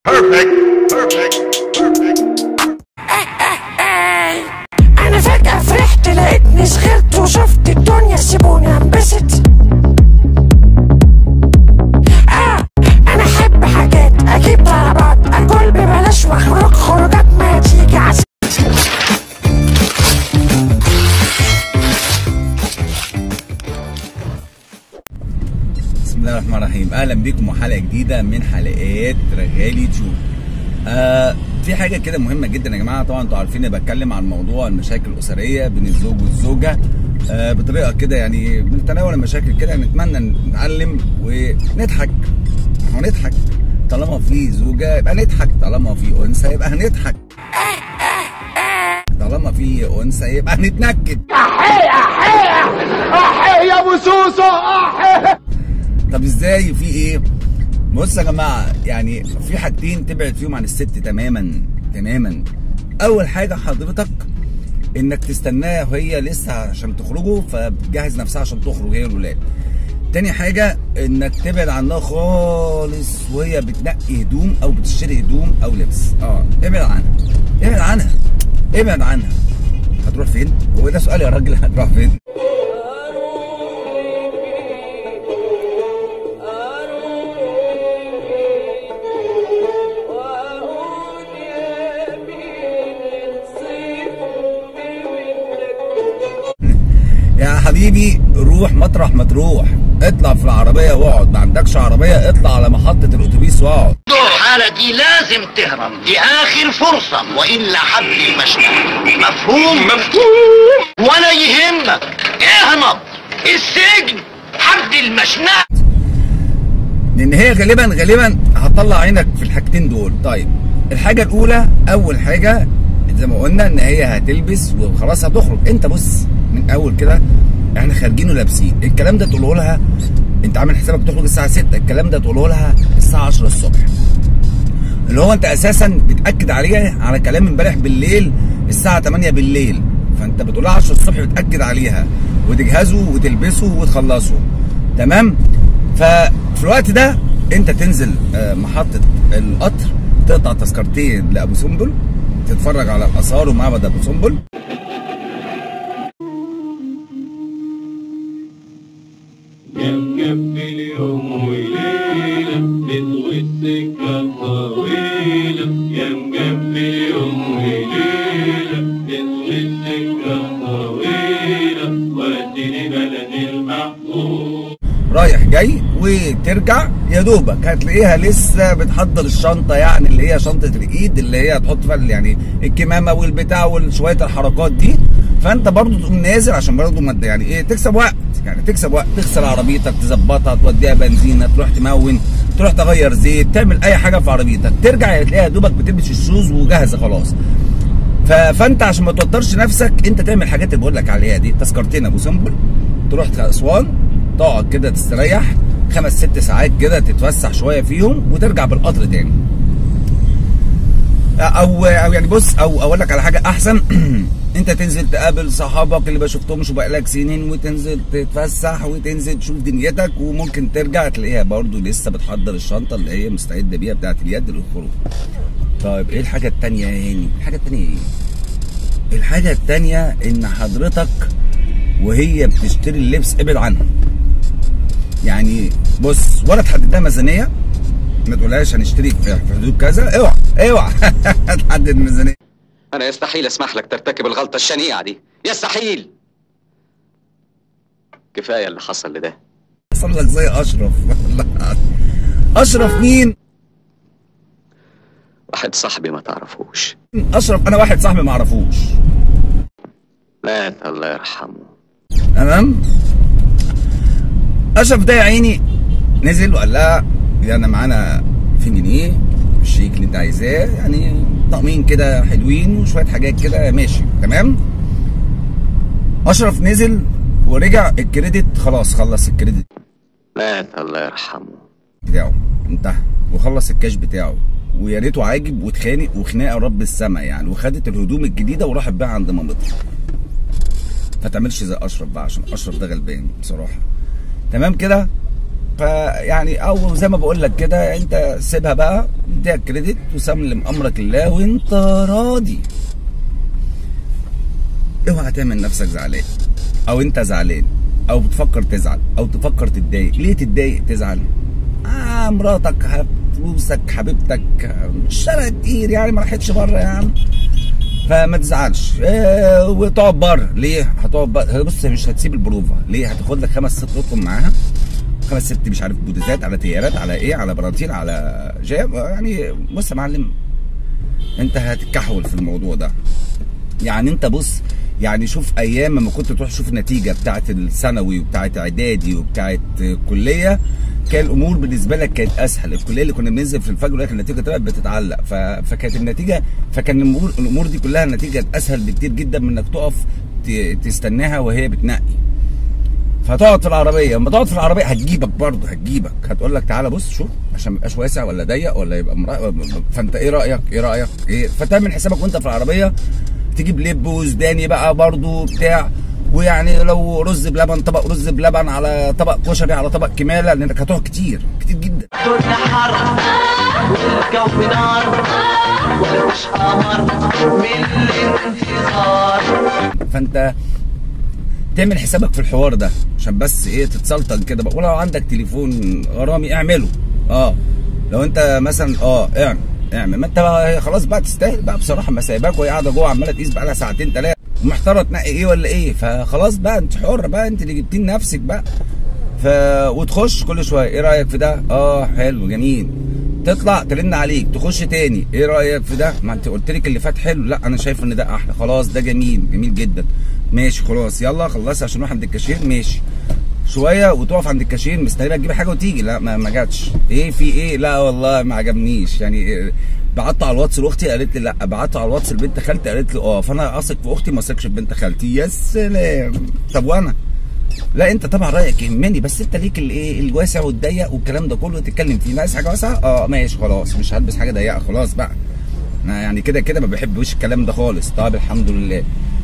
Perfect. Perfect. Perfect. انا فجأة فرحت لقيتني صغرت وشفت الدنيا سيبوني انبسط اه انا احب حاجات اجيب طلبات اكل ببلاش واخرج خروجات ما تيجي عس بسم الله الرحمن الرحيم اهلا بكم وحلقه جديده من حلقات رغالي تشوف آه في حاجه كده مهمه جدا يا جماعه طبعا انتوا عارفين إني بتكلم عن موضوع المشاكل الاسريه بين الزوج والزوجه آه بطريقه كده يعني بنتناول المشاكل كده نتمنى نتعلم ونضحك ونضحك طالما في زوجه يبقى نضحك طالما في انثى يبقى هنضحك طالما في انثى يبقى هنتنكد يا ابو سوسو طب ازاي في ايه بص يا جماعه يعني في حاجتين تبعد فيهم عن الست تماما تماما اول حاجه حضرتك انك تستناها وهي لسه عشان تخرجوا فبتجهز نفسها عشان تخرج هي والولاد تاني حاجة انك تبعد عنها خالص وهي بتنقي هدوم او بتشتري هدوم او لبس اه ابعد عنها ابعد عنها ابعد عنها هتروح فين؟ هو ده سؤال يا راجل هتروح فين؟ يا حبيبي روح مطرح ما تروح اطلع في العربية واقعد ما عندكش عربية اطلع على محطة الأتوبيس واقعد الحالة دي لازم تهرب دي آخر فرصة وإلا حبل المشنقة مفهوم؟ مفهوم ولا يهمك اهرب السجن حبل المشنقة لأن هي غالبا غالبا هتطلع عينك في الحاجتين دول طيب الحاجة الأولى أول حاجة زي ما قلنا إن هي هتلبس وخلاص هتخرج أنت بص من أول كده احنا خارجين ولابسين الكلام ده تقوله لها انت عامل حسابك تخرج الساعة 6 الكلام ده تقوله لها الساعة 10 الصبح اللي هو انت اساسا بتاكد عليها على كلام امبارح بالليل الساعه 8 بالليل فانت بتقول لها 10 الصبح بتاكد عليها وتجهزوا وتلبسوا وتخلصوا تمام ففي الوقت ده انت تنزل آه، محطه القطر تقطع تذكرتين لابو سنبل تتفرج على الاثار ومعبد ابو سنبل كم كم في اليوم وليلة بتغوي السكة طويلة كم كم في اليوم وليلة بتغوي السكة طويلة وديني بلدي المحبوب رايح جاي وترجع يا دوبك هتلاقيها لسه بتحضر الشنطه يعني اللي هي شنطه الايد اللي هي هتحط فيها يعني الكمامه والبتاع وشويه الحركات دي فانت برضو تقوم نازل عشان برضو ما يعني ايه تكسب وقت يعني تكسب وقت تغسل عربيتك تظبطها توديها بنزينه تروح تمون تروح تغير زيت تعمل اي حاجه في عربيتك ترجع تلاقيها يا دوبك بتلبس الشوز وجاهزه خلاص ف... فانت عشان ما توترش نفسك انت تعمل الحاجات اللي بقول لك عليها دي تذكرتين ابو سمبل تروح اسوان تقعد كده تستريح خمس ست ساعات كده تتفسح شويه فيهم وترجع بالقطر تاني او او يعني بص او اقول لك على حاجه احسن انت تنزل تقابل صحابك اللي ما شفتهمش بقالك سنين وتنزل تتفسح وتنزل تشوف دنيتك وممكن ترجع تلاقيها برضو لسه بتحضر الشنطه اللي هي مستعده بيها بتاعت اليد للخروج طيب ايه الحاجه التانيه يا هاني الحاجه التانيه ايه الحاجه التانيه ان حضرتك وهي بتشتري اللبس ابعد عنها يعني بص ولا تحدد لها ميزانيه ما تقولهاش هنشتري في في حدود كذا اوعى اوعى تحدد الميزانيه أنا يستحيل أسمح لك ترتكب الغلطة الشنيعة دي يستحيل كفاية اللي حصل لده حصل لك زي اشرف والله العظيم. اشرف مين واحد صاحبي ما تعرفوش اشرف انا واحد صاحبي ما اعرفوش مات الله يرحمه تمام اشرف ده يا عيني نزل وقال لها انا معانا في جنيه الشيك اللي انت عايزاه يعني طقمين كده حلوين وشويه حاجات كده ماشي تمام اشرف نزل ورجع الكريدت خلاص خلص الكريدت مات الله يرحمه بتاعه انتهى وخلص الكاش بتاعه ويا ريته عاجب واتخانق وخناقه رب السما يعني وخدت الهدوم الجديده وراحت بيها عند مامتها فتعملش زي اشرف بقى عشان اشرف ده غلبان بصراحه تمام كده فيعني او زي ما بقول لك كده انت سيبها بقى اديها كريدت وسلم امرك لله وانت راضي اوعى تعمل نفسك زعلان او انت زعلان او بتفكر تزعل او تفكر تتضايق ليه تتضايق تزعل آه مراتك ه- فلوسك حبيبتك آه، مش شارع كتير يعني ما راحتش بره يا عم فما تزعلش آه وتقعد بره ليه هتقعد بره بص مش هتسيب البروفا ليه هتاخد لك خمس ست اطقم معاها خمس ست مش عارف بوديزات على تيارات على ايه على برانتين على جاب يعني بص يا معلم انت هتتكحول في الموضوع ده يعني انت بص يعني شوف ايام لما كنت تروح تشوف النتيجه بتاعت الثانوي وبتاعت اعدادي وبتاعت كليه كان الامور بالنسبه لك كانت اسهل الكليه اللي كنا بننزل في الفجر ولكن النتيجه طلعت بتتعلق ف... فكانت النتيجه فكان الامور الامور دي كلها النتيجه كانت اسهل بكتير جدا من انك تقف ت... تستناها وهي بتنقي فتقعد في العربيه لما تقعد في العربيه هتجيبك برضه هتجيبك هتقول لك تعالى بص شوف عشان ما يبقاش واسع ولا ضيق ولا يبقى مرا... فانت ايه رايك ايه رايك ايه فتعمل حسابك وانت في العربيه تجيب لب وزداني بقى برضه بتاع ويعني لو رز بلبن طبق رز بلبن على طبق كشري على طبق كماله لانك هتقعد كتير كتير جدا الدنيا حر والجو نار ومفيش قمر من الانتظار فانت تعمل حسابك في الحوار ده عشان بس ايه تتسلطن كده بقى ولو عندك تليفون غرامي اعمله اه لو انت مثلا اه اعمل اعمل ما انت بقى خلاص بقى تستاهل بقى بصراحه ما سايباك وهي قاعده جوه عماله تقيس بقى لها ساعتين ثلاثه ومحتاره تنقي ايه ولا ايه فخلاص بقى انت حر بقى انت اللي جبتين نفسك بقى ف وتخش كل شويه ايه رايك في ده اه حلو جميل تطلع ترن عليك تخش تاني ايه رايك في ده ما انت قلت لك اللي فات حلو لا انا شايف ان ده احلى خلاص ده جميل جميل جدا ماشي خلاص يلا خلص عشان نروح عند الكاشير ماشي شويه وتقف عند الكاشير مستنيه تجيب حاجه وتيجي لا ما, ما جاتش ايه في ايه لا والله ما عجبنيش يعني إيه بعت على الواتس لاختي قالت لي لا بعت على الواتس لبنت خالتي قالت لي اه فانا اثق في اختي ما اثقش في بنت خالتي يا سلام طب وانا لا انت طبعا رايك يهمني بس انت ليك الايه الواسع والضيق والكلام ده كله تتكلم فيه عايز حاجه واسعه اه ماشي خلاص مش هلبس حاجه ضيقه خلاص بقى انا يعني كده كده ما بحبش الكلام ده خالص طب الحمد لله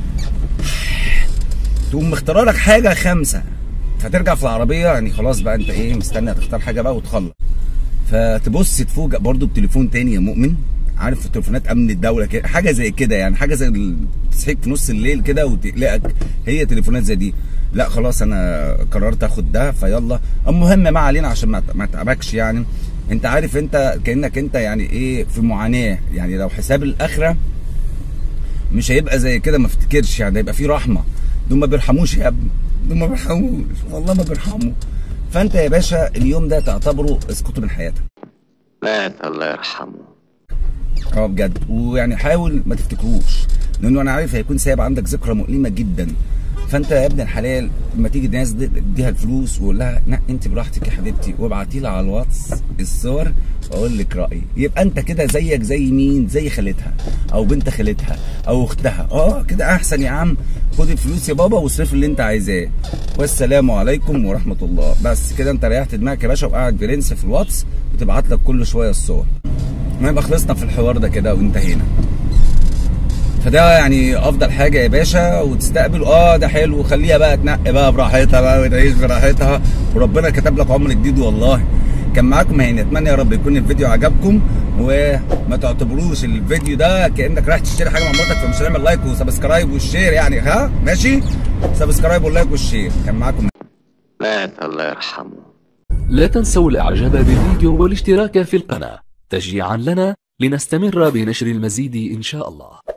تقوم مختار لك حاجه خمسه فترجع في العربيه يعني خلاص بقى انت ايه مستني تختار حاجه بقى وتخلص فتبص تفوجئ برضو بتليفون تاني يا مؤمن عارف تليفونات امن الدوله كده حاجه زي كده يعني حاجه زي ال- تصحيك في نص الليل كده وتقلقك هي تليفونات زي دي لا خلاص انا قررت اخد ده فيلا المهم ما علينا عشان ما ما تعبكش يعني انت عارف انت كانك انت يعني ايه في معاناه يعني لو حساب الاخره مش هيبقى زي كده ما افتكرش يعني هيبقى في رحمه دول ما بيرحموش يا ابني دول ما بيرحموش والله ما بيرحموا فانت يا باشا اليوم ده تعتبره اسقطه من حياتك مات الله يرحمه اه بجد ويعني حاول ما تفتكروش لانه انا عارف هيكون سايب عندك ذكرى مؤلمه جدا فانت يا ابن الحلال لما تيجي الناس دي اديها الفلوس وقول لها لا انت براحتك يا حبيبتي وابعتي لها على الواتس الصور واقول لك رايي يبقى انت كده زيك زي مين زي خالتها او بنت خالتها او اختها اه كده احسن يا عم خد الفلوس يا بابا واصرف اللي انت عايزاه والسلام عليكم ورحمه الله بس كده انت ريحت دماغك يا باشا وقاعد برنس في الواتس وتبعت لك كل شويه الصور ما يبقى خلصنا في الحوار ده كده وانتهينا فده يعني افضل حاجه يا باشا وتستقبل اه ده حلو خليها بقى تنقي بقى براحتها بقى وتعيش براحتها وربنا كتب لك عمر جديد والله كان معاكم هاني اتمنى يا رب يكون الفيديو عجبكم وما تعتبروش الفيديو ده كانك رايح تشتري حاجه مع مراتك فمش هنعمل لايك وسبسكرايب والشير يعني ها ماشي سبسكرايب واللايك والشير كان معاكم مات الله يرحمه لا تنسوا الاعجاب بالفيديو والاشتراك في القناة تشجيعا لنا لنستمر بنشر المزيد ان شاء الله